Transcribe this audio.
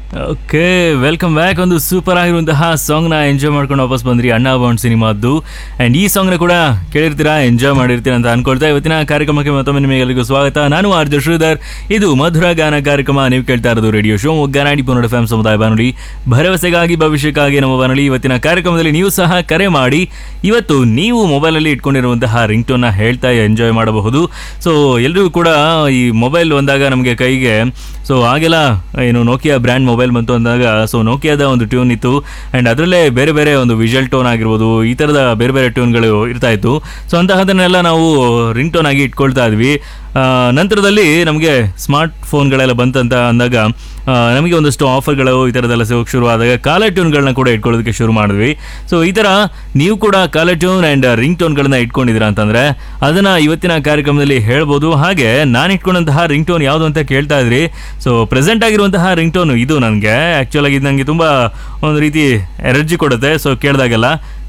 okay welcome back ಒಂದು super ಆಗಿರುವಂತಹ ಸಾಂಗ್ನ ಎಂಜಾಯ್ ಮಾಡ್ಕೊಂಡು ವಾಪಸ್ ಬಂದ್ರಿ ಅಣ್ಣ ಬಾಂಡ್ ಸಿನಿಮಾದ್ದು ಆ್ಯಂಡ್ ಈ ಸಾಂಗ್ನ ಕೂಡ ಕೇಳಿರ್ತೀರಾ ಎಂಜಾಯ್ ಮಾಡಿರ್ತೀರಾ ಅಂತ ಅನ್ಕೊಳ್ತಾ ಇವತ್ತಿನ ಕಾರ್ಯಕ್ರಮಕ್ಕೆ ಮತ್ತೊಮ್ಮೆ ನಿಮಗೆಲ್ಲರಿಗೂ ಸ್ವಾಗತ ನಾನು ಆರ್ ಜೆ ಶ್ರೀಧರ್ ಇದು ಮಧುರ ಗಾನ ಕಾರ್ಯಕ್ರಮ ನೀವು ಕೇಳ್ತಾ ಇರೋದು ರೇಡಿಯೋ ಶೋ ಒಗ್ಗನಾಡಿ ಪುನರ್ ಎಫ್ ಸಮುದಾಯ ಬಾನುಲಿ ಭರವಸೆಗಾಗಿ ಭವಿಷ್ಯಕ್ಕಾಗಿ ನಮ್ಮ ಬಾನುಲಿ ಇವತ್ತಿನ ಕಾರ್ಯಕ್ರಮದಲ್ಲಿ ನೀವು ಸಹ ಕರೆ ಮಾಡಿ ಇವತ್ತು ನೀವು ಮೊಬೈಲಲ್ಲಿ ಇಟ್ಕೊಂಡಿರುವಂತಹ ರಿಂಗ್ ಟೋನ್ನ ಹೇಳ್ತಾ ಎಂಜಾಯ್ ಮಾಡಬಹುದು ಸೊ ಎಲ್ರಿಗೂ ಕೂಡ ಈ ಮೊಬೈಲ್ ಬಂದಾಗ ನಮಗೆ ಕೈಗೆ ಸೊ ಆಗೆಲ್ಲ ಏನು ನೋಕಿಯಾ ಬ್ರ್ಯಾಂಡ್ ಮೊಬೈಲ್ ಬಂತು ಅಂದಾಗ ಸೊ ನೋಕಿಯಾದ ಒಂದು ಟ್ಯೂನ್ ಇತ್ತು ಆ್ಯಂಡ್ ಅದರಲ್ಲೇ ಬೇರೆ ಬೇರೆ ಒಂದು ವಿಜುವಲ್ ಟೋನ್ ಆಗಿರ್ಬೋದು ಈ ಥರದ ಬೇರೆ ಬೇರೆ ಟ್ಯೂನ್ಗಳು ಇರ್ತಾ ಇತ್ತು ಸೊ ಅಂತಹದನ್ನೆಲ್ಲ ನಾವು ರಿಂಗ್ ಟೋನ್ ಆಗಿ ಇಟ್ಕೊಳ್ತಾ ಇದ್ವಿ ಆ, ನಂತರದಲ್ಲಿ ನಮಗೆ ಸ್ಮಾರ್ಟ್ ಫೋನ್ಗಳೆಲ್ಲ ಬಂತಂತ ಅಂದಾಗ ಆ, ನಮಗೆ ಒಂದಷ್ಟು ಆಫರ್ಗಳು ಈ ಥರದ್ದೆಲ್ಲ ಸಿಗೋಕ್ಕೆ ಶುರು ಆದಾಗ ಕಾಲರ್ ಟ್ಯೂನ್ಗಳನ್ನ ಕೂಡ ಇಟ್ಕೊಳ್ಳೋದಕ್ಕೆ ಶುರು ಮಾಡಿದ್ವಿ ಸೊ ಈ ಥರ ನೀವು ಕೂಡ ಕಾಲರ್ ಟ್ಯೂನ್ ಆ್ಯಂಡ್ ರಿಂಗ್ ಟೋನ್ಗಳನ್ನ ಇಟ್ಕೊಂಡಿದ್ದೀರಾ ಅಂತಂದರೆ ಅದನ್ನು ಇವತ್ತಿನ ಕಾರ್ಯಕ್ರಮದಲ್ಲಿ ಹೇಳ್ಬೋದು ಹಾಗೆ ನಾನು ಇಟ್ಕೊಂಡಂತಹ ರಿಂಗ್ ಟೋನ್ ಯಾವುದು ಅಂತ ಕೇಳ್ತಾ ಇದ್ರಿ ಸೊ ಪ್ರೆಸೆಂಟ್ ಆಗಿರುವಂತಹ ರಿಂಗ್ ಟೋನ್ ಇದು ನನಗೆ ಆ್ಯಕ್ಚುಲಾಗಿ ಇದು ನನಗೆ ತುಂಬ ಒಂದು ರೀತಿ ಎನರ್ಜಿ ಕೊಡುತ್ತೆ ಸೊ ಕೇಳಿದಾಗೆಲ್ಲ